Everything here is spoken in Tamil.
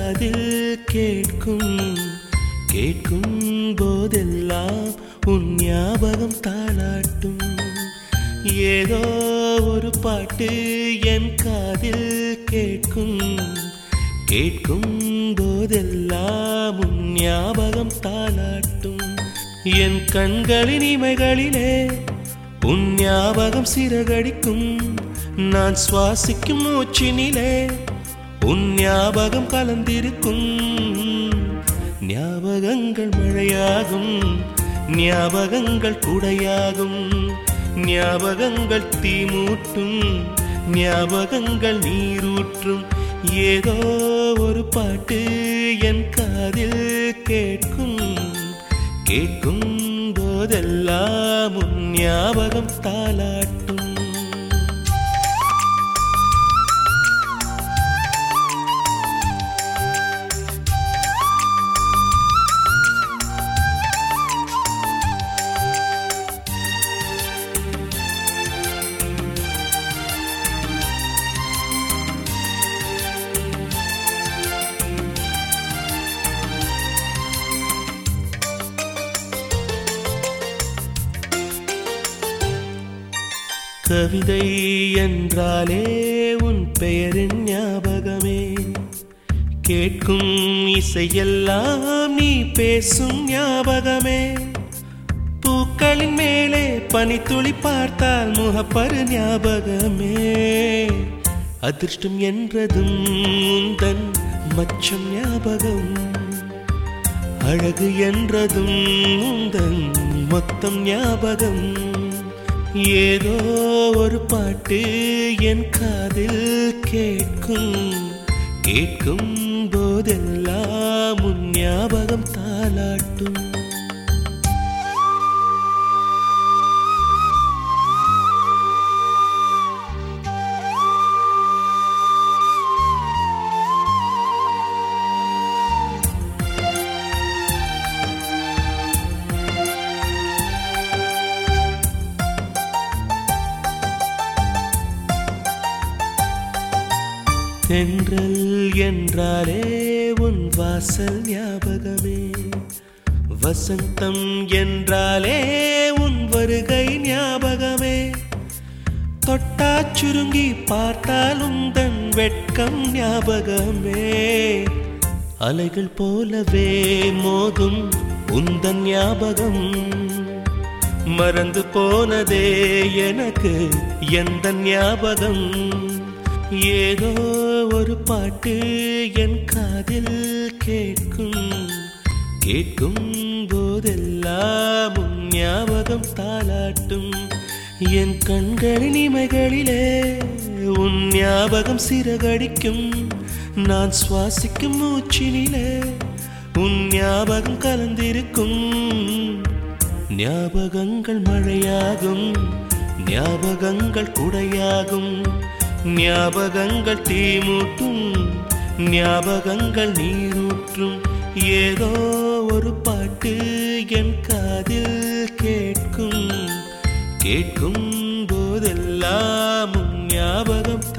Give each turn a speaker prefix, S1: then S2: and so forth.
S1: காதில் கேட்கும் கேட்கும் போதெல்லாம் உன் ஞாபகம் தாளாட்டும் ஏதோ ஒரு பாட்டு என் காதில் கேட்கும் கேட்கும் போதெல்லாம் உன் ஞாபகம் தாளாட்டும் என் கண்களின் இமைகளிலே உன் ஞாபகம் சிறகடிக்கும் நான் சுவாசிக்கும் மூச்சினிலே உன் ஞாபகம் கலந்திருக்கும் ஞாபகங்கள் மழையாகும் ஞாபகங்கள் குடையாகும் ஞாபகங்கள் தீமூட்டும் ஞாபகங்கள் நீரூற்றும் ஏதோ ஒரு பாட்டு என் காதில் கேட்கும் கேட்கும் போதெல்லாம் உன் ஞாபகம் தாளாட்டும் கவிதை என்றாலே உன் பெயரின் ஞாபகமே கேட்கும் இசையெல்லாம் நீ பேசும் ஞாபகமே பூக்களின் மேலே பனித்துளி பார்த்தால் முகப்பரு ஞாபகமே அதிர்ஷ்டம் என்றதும் உந்தன் மச்சம் ஞாபகம் அழகு என்றதும் உந்தன் மொத்தம் ஞாபகம் ஏதோ ஒரு பாட்டு என் காதில் கேட்கும் கேட்கும் போதெல்லாம் உன் ஞாபகம் தாளாட்டும் தென்றல் என்றாலே உன் வாசல் ஞாபகமே வசந்தம் என்றாலே உன் வருகை ஞாபகமே தொட்டா சுருங்கி பார்த்தால் உந்தன் வெட்கம் ஞாபகமே அலைகள் போலவே மோதும் உந்தன் ஞாபகம் மறந்து போனதே எனக்கு எந்த ஞாபகம் ஏதோ ஒரு பாட்டு என் காதில் கேட்கும் கேட்கும் போதெல்லாம் உன் ஞாபகம் தாளாட்டும் என் கண்களின் இமைகளிலே உன் ஞாபகம் சிறகடிக்கும் நான் சுவாசிக்கும் மூச்சினிலே உன் ஞாபகம் கலந்திருக்கும் ஞாபகங்கள் மழையாகும் ஞாபகங்கள் குடையாகும் ஞாபகங்கள் தீமூட்டும் ஞாபகங்கள் நீரூற்றும் ஏதோ ஒரு பாட்டு என் காதில் கேட்கும் கேட்கும் போதெல்லாம் உன் ஞாபகம்